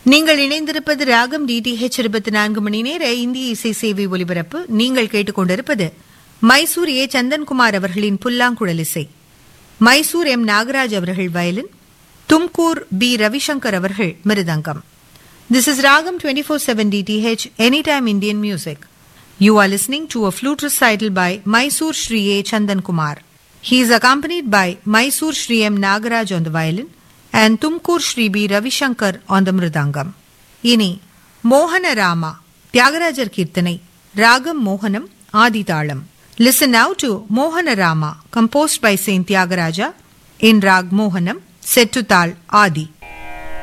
நீங்கள் இணைந்திருப்பது ராகம் டிடிஹெச் இருபத்தி நான்கு மணி நேர இந்திய இசை சேவை ஒலிபரப்பு நீங்கள் கேட்டுக்கொண்டிருப்பது மைசூர் ஏ சந்தன்குமார் அவர்களின் புல்லாங்குழல் இசை மைசூர் எம் நாகராஜ் அவர்கள் வயலின் தும்கூர் பி ரவிசங்கர் அவர்கள் மிருதங்கம் This is Ragam 24/7 DTH Anytime Indian Music. You are listening to a flute recital by Mysore Shri A. Chandan Kumar. He is accompanied by Mysore Shri M. Nagaraj on the violin and Tumkur Shri B. Ravishankar on the mridangam. இனி மோகன ராமா தியாகராஜர் கீர்த்தனை ராகம் மோகனம் ஆதிதாளம் listen now to மோகன Rama compost by Saint Thiyagaraja in rock மோகனம் செட்டுத்தாள் ஆதி